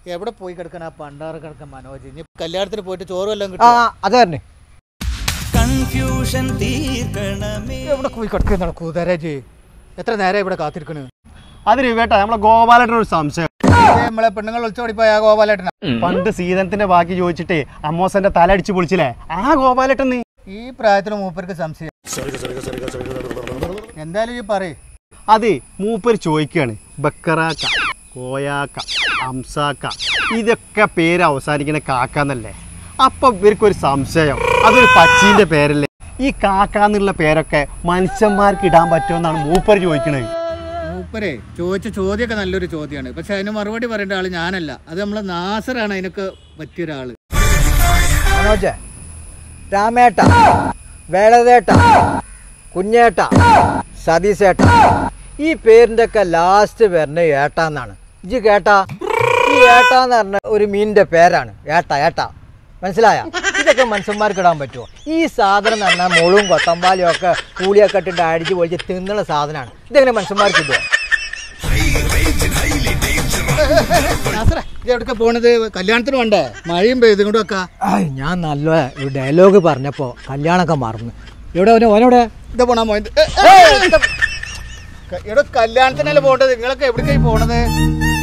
എവിടെ പോയി കിടക്കണ ആ പണ്ടാറ് കിടക്കൻ മനോജ് ഇനി കല്യാണത്തിന് പോയിട്ട് ചോറ് വല്ലതും ആ കിട്ടും അത് തന്നെ കൺഫ്യൂഷൻ തീർക്കണമേ എവിടെ പോയി കിടക്കുന്ന കൂതരാജ് എത്ര നേരം ഇവിടെ കാത്തിരിക്കണ് അത് രൂപേട്ടാ നമ്മളെ ഗോപാലേട്ടൻ ഒരു സംശയം ഇത് നമ്മളെ പെണ്ണുങ്ങൾ ഒളിച്ചോടിപ്പോയ ആ ഗോപാലേട്ടന പണ്ട് സീതനത്തിന്റെ ബാക്കി ചോദിച്ചിട്ട് അമ്മോസന്റെ തല അടിച്ച് പൊളിച്ചില്ലേ ആ ഗോപാലേട്ടൻ നീ ഈ പ്രായത്തിന് മൂപ്പർക്ക് സംശയം എന്തായാലും ഈ പറയ് അത് മൂപ്പര് ചോദിക്കുകയാണ് ബക്കറാക്ക കോയാക്ക അംസാക്ക ഇതൊക്കെ പേര് അവസാനിക്കുന്ന കാക്ക എന്നല്ലേ അപ്പൊ ഇവർക്കൊരു സംശയം അതൊരു പച്ചീന്റെ പേരല്ലേ ഈ കാക്ക എന്നുള്ള പേരൊക്കെ മനുഷ്യന്മാർക്ക് ഇടാൻ പറ്റുമെന്നാണ് മൂപ്പര് ചോദിക്കണത് മൂപ്പരെ ചോദിച്ച ചോദ്യമൊക്കെ നല്ലൊരു ചോദ്യമാണ് പക്ഷെ അതിന് മറുപടി പറയേണ്ട ആള് ഞാനല്ല അത് നമ്മളെ നാസറാണ് അതിനൊക്കെ പറ്റിയ ഒരാള് മനോജ് രാമേട്ട വേളതേട്ട കുഞ്ഞേട്ട സതീശേട്ട ഈ പേരിൻ്റെ ഒക്കെ ലാസ്റ്റ് വരുന്ന ഏട്ടാന്നാണ് ഇജ് കേട്ടാ ഈ ഏട്ടാന്ന് പറഞ്ഞ ഒരു മീനിന്റെ പേരാണ് ഏട്ട ഏട്ട മനസ്സിലായ ഇതൊക്കെ മനുഷ്യന്മാർക്ക് ഇടാൻ പറ്റുമോ ഈ സാധനം എന്ന് പറഞ്ഞാൽ മുളും കൊത്തമ്പാലും ഒക്കെ കൂലിയൊക്കെ ഇട്ടിട്ട് അടിച്ച് പൊളിച്ച് തിന്നുന്ന സാധനമാണ് ഇതെങ്ങനെ മനുഷ്യന്മാർക്ക് ഇടുമോ നാസറേ ഇത് എവിടേക്കാ പോണത് കല്യാണത്തിന് വേണ്ടേ മഴയും പെയ്തും കൂടെ വെക്കാ ആയ് ഞാൻ നല്ല ഒരു ഡയലോഗ് പറഞ്ഞപ്പോൾ കല്യാണമൊക്കെ മറന്നു എവിടെ അവനെ ഓനോടെ ഇത് പോണാ മോയത് ഇവിടെ കല്യാണത്തിനല്ലേ പോണ്ടത് നിങ്ങളൊക്കെ എവിടേക്കായി പോണത്